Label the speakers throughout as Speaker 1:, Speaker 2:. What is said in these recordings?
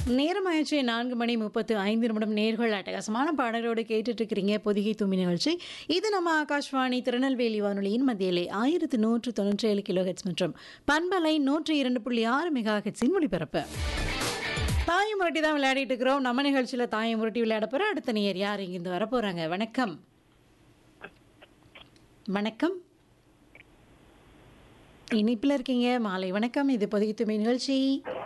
Speaker 1: நேரமாயிடுச்சு நான்கு மணி முப்பத்து ஐந்து நிமிடம் நேர்கள் அட்டகாசமான பாடலோடு கேட்டுட்டு இருக்கிறீங்க பொதிகை தும்மி நிகழ்ச்சி இது நம்ம ஆகாஷ்வாணி திருநெல்வேலி வானொலியின் மத்தியிலே ஆயிரத்து நூற்று தொண்ணூற்றி ஏழு கிலோ ஹெட்ஸ் மற்றும் பண்பலை நூற்றி இரண்டு புள்ளி ஆறு மெகா ஹெட்ஸின் ஒளிபரப்பு தாயம் முரட்டி தான் விளையாடிட்டு இருக்கிறோம் நம்ம நிகழ்ச்சியில் தாயம் முரட்டி விளையாட போகிறோம் அடுத்த நேர் யார் இங்கிருந்து வர போகிறாங்க வணக்கம் வணக்கம் இனிப்பில் இருக்கீங்க மாலை வணக்கம் இது பொதிகை தும்மி நிகழ்ச்சி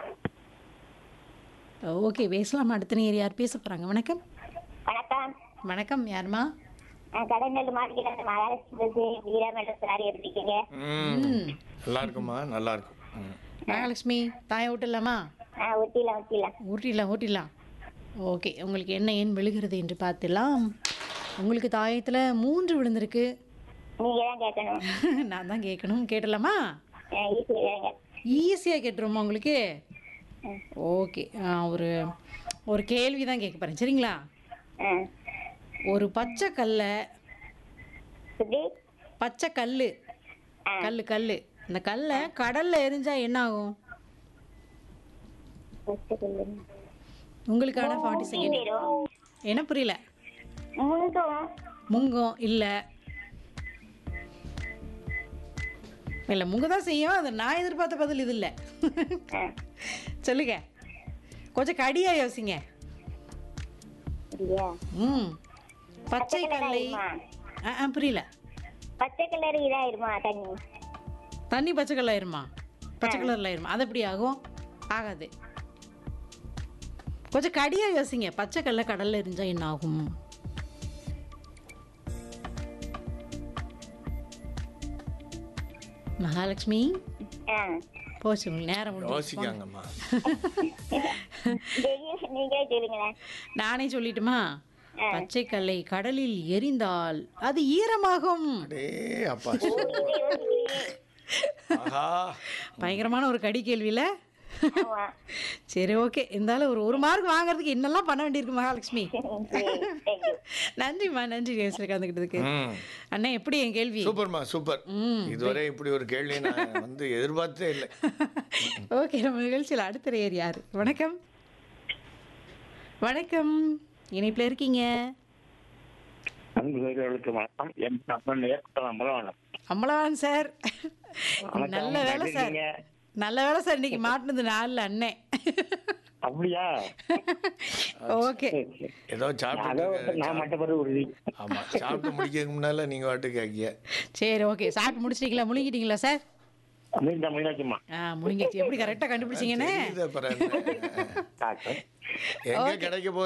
Speaker 1: ஓகே பேசலாம் அடுத்த நேர் யார் பேச போகிறாங்க வணக்கம்
Speaker 2: வணக்கம்
Speaker 1: வணக்கம் யாருமா
Speaker 2: நான் கடநெல் மாவட்டத்தில் மகாலட்சுமி பேசி வீராமேட சாரி எப்படி இருக்கீங்க
Speaker 3: ம் நல்லா இருக்குமா நல்லா இருக்கும் ம்.
Speaker 1: மகாலட்சுமி தாயை விட்டுலாமா
Speaker 2: ஆ ஒட்டிலாம் ஒட்டிலாம்
Speaker 1: ஊட்டிடலாம் ஊட்டிடலாம் ஓகே உங்களுக்கு என்ன ஏன் விழுகிறது என்று பார்த்துலாம் உங்களுக்கு தாயத்தில் மூன்று விழுந்திருக்கு
Speaker 2: நீங்க தான் கேட்கணும்
Speaker 1: நான் தான் கேட்கணும் கேட்டலாமா
Speaker 2: ஈஸியாக கேளுங்க
Speaker 1: ஈஸியாக கேட்டுருமா உங்களுக்கு ஓகே ஒரு ஒரு கேள்வி தான் கேட்க போகிறேன் சரிங்களா
Speaker 2: ஆ
Speaker 1: ஒரு பச்சை கல்லை
Speaker 2: சுத்தி
Speaker 1: பச்சை கல் கல் கல் இந்த கல்லை கடலில் எரிஞ்சா என்ன ஆகும் உங்களுக்கான ஃபார்ட்டி செகண்ட்
Speaker 2: போயிடும்
Speaker 1: என்ன புரியல
Speaker 2: முங்கும்
Speaker 1: முங்கம் இல்லை இல்லை முங்க தான் செய்யும் அது நான் எதிர்பார்த்த பதில் இது இல்லை
Speaker 2: ஆ
Speaker 1: சொல்லுங்க கொஞ்சம் கடியா யோசிங்க
Speaker 2: இல்லையா
Speaker 1: ம் பச்சை
Speaker 2: கலர்
Speaker 1: கல்லை
Speaker 2: ஆயிருமா
Speaker 1: ஆ ஆ, புரியல
Speaker 2: பச்சை கலர் இதாயிருமா தண்ணி
Speaker 1: தண்ணி பச்சை கலர் ஆயிருமா பச்சை கலரில் ஆயிருமா அது எப்படி ஆகும் ஆகாது கொஞ்சம் கடியா யோசிங்க பச்சை கல்ல கடல்ல எரிஞ்சா என்ன ஆகும் மகாலட்சுமி
Speaker 2: ஆ
Speaker 1: போச்சு உங்களுக்கு நேரம் முடிஞ்சு
Speaker 3: யோசிக்காங்கம்மா
Speaker 2: டெய்லி நீங்களே சொல்லுங்களேன்
Speaker 1: நானே சொல்லட்டுமா பச்சை கல்லை கடலில் எரிந்தால் அது ஈரமாகும்
Speaker 3: அடே அப்பா ஆஹா
Speaker 1: பயங்கரமான ஒரு கடி கேள்வியில
Speaker 2: ஆமா
Speaker 1: சரி ஓகே இருந்தாலும் ஒரு ஒரு மார்க் வாங்குறதுக்கு என்னெல்லாம் பண்ண வேண்டியிருக்கு மகாலட்சுமி
Speaker 2: தேங்க்யூ
Speaker 1: நன்றிம்மா நன்றி நேசில் கலந்துக்கிட்டதுக்கு
Speaker 3: ம்
Speaker 1: அண்ணா எப்படி என் கேள்வி
Speaker 3: சூப்பர்மா சூப்பர் இதுவரை இப்படி ஒரு கேள்வி நான் வந்து எதிர்பார்த்தே இல்லை
Speaker 1: ஓகே நம்ம நிகழ்ச்சியில் அடுத்த நேர் யார் வணக்கம் வணக்கம் இணைப்பில் இருக்கீங்க
Speaker 4: அன்பு சகோதரர்களுக்கு வணக்கம் என் அப்பன் ஏற்பட்ட அம்பலம்
Speaker 1: அம்பலவான் சார்
Speaker 4: வணக்கம்,
Speaker 1: நல்ல வேலை
Speaker 4: எப்படி
Speaker 1: சார்
Speaker 4: இருக்கீங்க?
Speaker 1: நல்ல வேலை சார் இன்னைக்கு மாட்டினது நாளில் அண்ணன்
Speaker 4: அப்படியா
Speaker 1: ஓகே
Speaker 4: சரி, சரி.
Speaker 3: ஏதோ
Speaker 4: அதோ
Speaker 3: சாப்பிட்டு
Speaker 4: நான் மட்டும் உறுதி
Speaker 3: ஆமா சாப்பிட்டு முடிக்கிறதுக்கு முன்னால நீங்க வாட்டு கேக்கிய
Speaker 1: சரி ஓகே சாப்பிட்டு முடிச்சிட்டீங்களா முழுங்கிட்டீங்களா சார்
Speaker 4: மீண்டும் மீனாச்சுமா
Speaker 1: ஆ முழுங்கிச்சு எப்படி கரெக்டாக கண்டுபிடிச்சிங்கன்னு
Speaker 3: தெரியுது அப்புறம் என்ன.
Speaker 4: டாக்டர்
Speaker 3: எங்க கிடைக்க போகுது